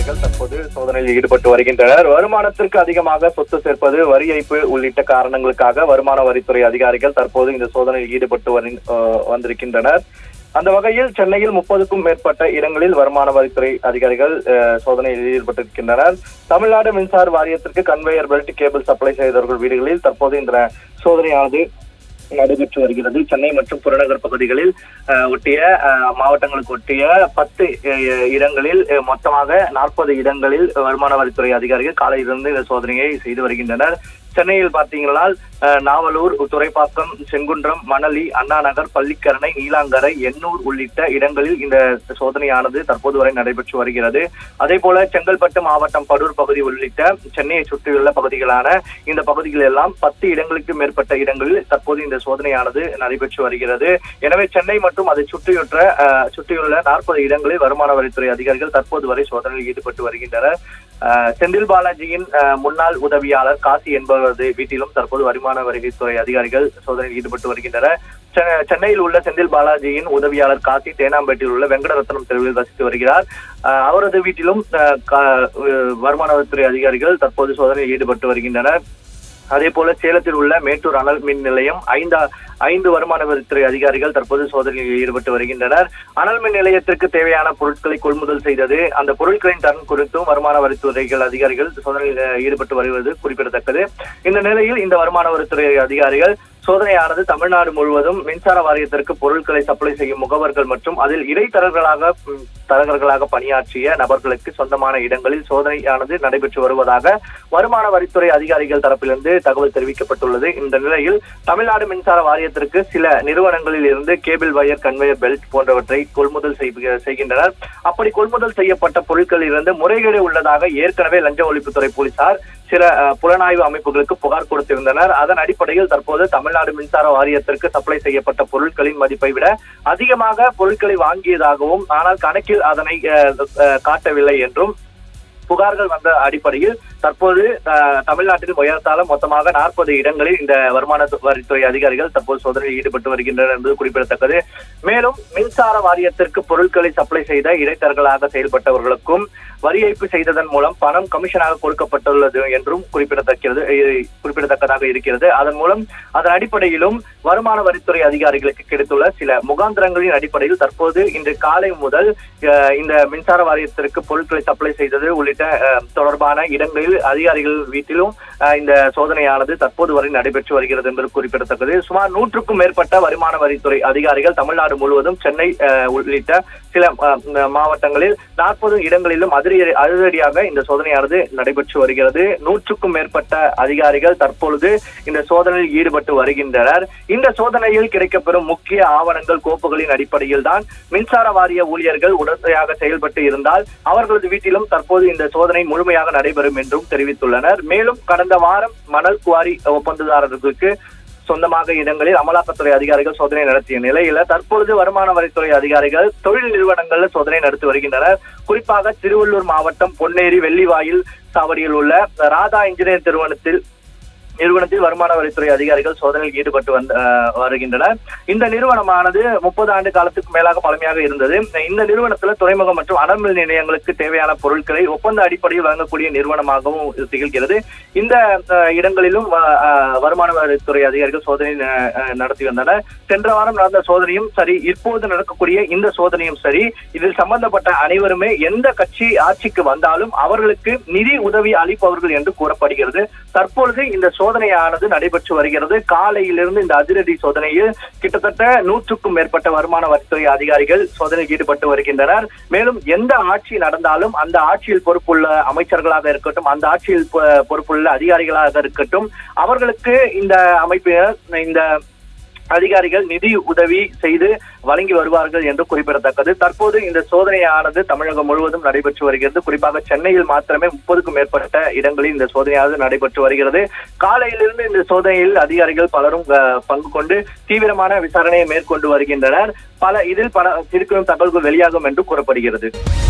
அதிகாரிகள் தற்போது சோதனையில் ஈடுபட்டு வருகின்றனர் வருமானத்திற்கு அதிகமாக சொத்து சேர்ப்பது வரி ஏய்ப்பு உள்ளிட்ட காரணங்களுக்காக வருமான வரித்துறை அதிகாரிகள் தற்போது இந்த சோதனையில் ஈடுபட்டு வரி- அஹ் வந்திருக்கின்றனர் அந்த வகையில் சென்னையில் முப்பதுக்கும் மேற்பட்ட இடங்களில் வருமான வரித்துறை அதிகாரிகள் அஹ், சோதனையில் ஈடுபட்டிருக்கின்றனர் தமிழ்நாடு மின்சார வாரியத்திற்கு கன்வேயர் பெல்ட் கேபிள் சப்ளை செய்தவர்கள் வீடுகளில் தற்போது இந்த சோதனையானது நடைபெற்று வருகிறது சென்னை மற்றும் புறநகர் பகுதிகளில் அஹ், ஒட்டிய அஹ், மாவட்டங்களுக்கு ஒட்டிய பத்து அஹ், இடங்களில் அஹ், மொத்தமாக நாற்பது இடங்களில் வருமான வரித்துறை அதிகாரிகள் காலையிலிருந்து இந்த சோதனையை செய்து வருகின்றனர் சென்னையில் பார்த்தீங்கன்னா அஹ், நாவலூர் துறைப்பாக்கம் செங்குன்றம் மணலி அண்ணா நகர் பள்ளிக்கரணை நீலாங்கரை எண்ணூர் உள்ளிட்ட இடங்களில் இந்த சோதனையானது தற்போது வரை நடைபெற்று வருகிறது அதே போல செங்கல்பட்டு மாவட்டம் படூர் பகுதி உள்ளிட்ட சென்னையை சுற்றியுள்ள பகுதிகளான இந்த பகுதிகள் எல்லாம் பத்து இடங்களுக்கு மேற்பட்ட இடங்களில் தற்போது இந்த சோதனையானது நடைபெற்று வருகிறது எனவே சென்னை மற்றும் அதை சுற்றியுற்ற அஹ், சுற்றியுள்ள நாற்பது இடங்களில் வருமான வரித்துறை அதிகாரிகள் தற்போது வரை சோதனையில் ஈடுபட்டு வருகின்றனர் அஹ், செந்தில் பாலாஜியின் அஹ், முன்னாள் உதவியாளர் காசி என்பவரது வீட்டிலும் தற்போது வருமான வரித்துறை அதிகாரிகள் சோதனையில் ஈடுபட்டு வருகின்றனர் செ- சென்னையில் உள்ள செந்தில் பாலாஜியின் உதவியாளர் காசி தேனாம்பேட்டையில் உள்ள வெங்கடரத்னம் தெருவில் வசித்து வருகிறார் அஹ், அவரது வீட்டிலும் அஹ், கா- அஹ், வருமான வரித்துறை அதிகாரிகள் தற்போது சோதனையில் ஈடுபட்டு வருகின்றனர் அதே போல சேலத்தில் உள்ள மேட்டூர் அனல் மின் நிலையம் ஐந்தா ஐந்து வருமான வரித்துறை அதிகாரிகள் தற்போது சோதனையில் ஈடுபட்டு வருகின்றனர் அனல் மின் நிலையத்திற்கு தேவையான பொருட்களை கொள்முதல் செய்தது அந்த பொருட்களின் தரம் குறித்தும் வருமான வரித்துறைகள் அதிகாரிகள் சோதனையில் அஹ், ஈடுபட்டு வருவது குறிப்பிடத்தக்கது இந்த நிலையில் இந்த வருமான வரித்துறை அதிகாரிகள் சோதனையானது தமிழ்நாடு முழுவதும் மின்சார வாரியத்திற்கு பொருட்களை சப்ளை செய்யும் முகவர்கள் மற்றும் அதில் இடைத்தரகர்களாக ம், தரகர்களாக பணியாற்றிய நபர்களுக்கு சொந்தமான இடங்களில் சோதனையானது நடைபெற்று வருவதாக வருமான வரித்துறை அதிகாரிகள் தரப்பிலிருந்து தகவல் தெரிவிக்கப்பட்டுள்ளது இந்த நிலையில் தமிழ்நாடு மின்சார வாரியத்திற்கு சில நிறுவனங்களில் இருந்து கேபிள் வயர் கன்வேயர் பெல்ட் போன்றவற்றை கொள்முதல் செய்க- செய்கின்றனர் அப்படி கொள்முதல் செய்யப்பட்ட பொருட்களில் இருந்து முறைகேடு உள்ளதாக ஏற்கனவே லஞ்ச ஒழிப்புத்துறை போலீசார் சில அஹ், புலனாய்வு அமைப்புகளுக்கு புகார் கொடுத்திருந்தனர் அதன் அடிப்படையில் தற்போது தமிழ்நாடு மின்சார வாரியத்திற்கு சப்ளை செய்யப்பட்ட பொருட்களின் மதிப்பை விட அதிகமாக பொருட்களை வாங்கியதாகவும் ஆனால் கணக்கில் அதனை அஹ், அஹ், காட்டவில்லை என்றும் புகார்கள் வந்த அடிப்படையில் தற்போது அஹ், தமிழ்நாட்டில் உயர்த்தால மொத்தமாக நாற்பது இடங்களில் இந்த வருமான து- வரித்துறை அதிகாரிகள் தற்போது சோதனையில் ஈடுபட்டு வருகின்றனர் என்பது குறிப்பிடத்தக்கது மேலும் மின்சார வாரியத்திற்கு பொருட்களை சப்ளை செய்த இடைத்தரகர்களாக செயல்பட்டவர்களுக்கும் வரி ஏய்ப்பு செய்ததன் மூலம் பணம் கமிஷனாக கொடுக்கப்பட்டுள்ளது என்றும் குறிப்பிடத்தக்கிறது இ- குறிப்பிடத்தக்கதாக இருக்கிறது அதன் மூலம் அதன் அடிப்படையிலும் வருமான வரித்துறை அதிகாரிகளுக்கு கிடைத்துள்ள சில முகாந்திரங்களின் அடிப்படையில் தற்போது இன்று காலை முதல் அஹ், இந்த மின்சார வாரியத்திற்கு பொருட்களை சப்ளை செய்தது உள்ளிட்ட அஹ், தொடர்பான இடங்களில் அதிகாரிகள் வீட்டிலும் அஹ், இந்த சோதனையானது தற்போது வரை நடைபெற்று வருகிறது என்பது குறிப்பிடத்தக்கது சுமார் நூற்றுக்கும் மேற்பட்ட வருமான வரித்துறை அதிகாரிகள் தமிழ்நாடு முழுவதும் சென்னை அஹ், உள்ளிட்ட சில அஹ், மாவட்டங்களில் நாற்பது இடங்களிலும் அதிரடி அதிரடியாக இந்த சோதனையானது நடைபெற்று வருகிறது நூற்றுக்கும் மேற்பட்ட அதிகாரிகள் தற்பொழுது இந்த சோதனையில் ஈடுபட்டு வருகின்றனர் இந்த சோதனையில் கிடைக்கப்பெறும் முக்கிய ஆவணங்கள் கோப்புகளின் அடிப்படையில் தான் மின்சார வாரிய ஊழியர்கள் உடனடியாக செயல்பட்டு இருந்தால் அவர்களது வீட்டிலும் தற்போது இந்த சோதனை முழுமையாக நடைபெறும் என்றும் தெரிவித்துள்ளனர் மேலும் கடந்த வாரம் மணல் குவாரி ஒப்பந்ததாரர்களுக்கு சொந்தமாக இடங்களில் அமலாக்கத்துறை அதிகாரிகள் சோதனை நடத்திய நிலையில தற்பொழுது வருமான வரித்துறை அதிகாரிகள் தொழில் நிறுவனங்கள்ல சோதனை நடத்தி வருகின்றனர் குறிப்பாக திருவள்ளூர் மாவட்டம் பொன்னேரி வெள்ளிவாயில் சாவடியில் உள்ள ராதா இன்ஜினியர் நிறுவனத்தில் நிறுவனத்தில் வருமான வரித்துறை அதிகாரிகள் சோதனையில் ஈடுபட்டு வந்து அஹ், வருகின்றனர் இந்த நிறுவனமானது முப்பது ஆண்டு காலத்துக்கு மேலாக பழமையாக இருந்தது இந்த நிறுவனத்துல துறைமுகம் மற்றும் அனல்மின் நிலையங்களுக்கு தேவையான பொருட்களை ஒப்பந்த அடிப்படையில் வழங்கக்கூடிய நிறுவனமாகவும் இது திகழ்கிறது இந்த அஹ், இடங்களிலும் வ- அஹ், வருமான வரித்துறை அதிகாரிகள் சோதனை அஹ், அஹ், நடத்தி வந்தனர் சென்ற வாரம் நடந்த சோதனையும் சரி இப்போது நடக்கக்கூடிய இந்த சோதனையும் சரி இதில் சம்பந்தப்பட்ட அனைவருமே எந்த கட்சி ஆட்சிக்கு வந்தாலும் அவர்களுக்கு நிதி உதவி அளிப்பவர்கள் என்று கூறப்படுகிறது தற்பொழுது இந்த சோதனையானது நடைபெற்று வருகிறது காலையிலிருந்து இந்த அதிரடி சோதனையில் கிட்டத்தட்ட நூற்றுக்கும் மேற்பட்ட வருமான வரித்துறை அதிகாரிகள் சோதனையில் ஈடுபட்டு வருகின்றனர் மேலும் எந்த ஆட்சி நடந்தாலும் அந்த ஆட்சியில் பொறுப்புள்ள அமைச்சர்களாக இருக்கட்டும் அந்த ஆட்சியில் பொ- பொறுப்புள்ள அதிகாரிகளாக இருக்கட்டும் அவர்களுக்கு இந்த அமைப்பினர் இந்த அதிகாரிகள் நிதி உதவி செய்து வழங்கி வருவார்கள் என்று குறிப்பிடத்தக்கது தற்போது இந்த சோதனையானது தமிழகம் முழுவதும் நடைபெற்று வருகிறது குறிப்பாக சென்னையில் மாத்திரமே முப்பதுக்கும் மேற்பட்ட இடங்களில் இந்த சோதனையானது நடைபெற்று வருகிறது காலையிலிருந்து இந்த சோதனையில் அதிகாரிகள் பலரும் அஹ், பங்கு கொண்டு தீவிரமான விசாரணையை மேற்கொண்டு வருகின்றனர் பல இதில் பல இருக்கும் தகவல்கள் வெளியாகும் என்று கூறப்படுகிறது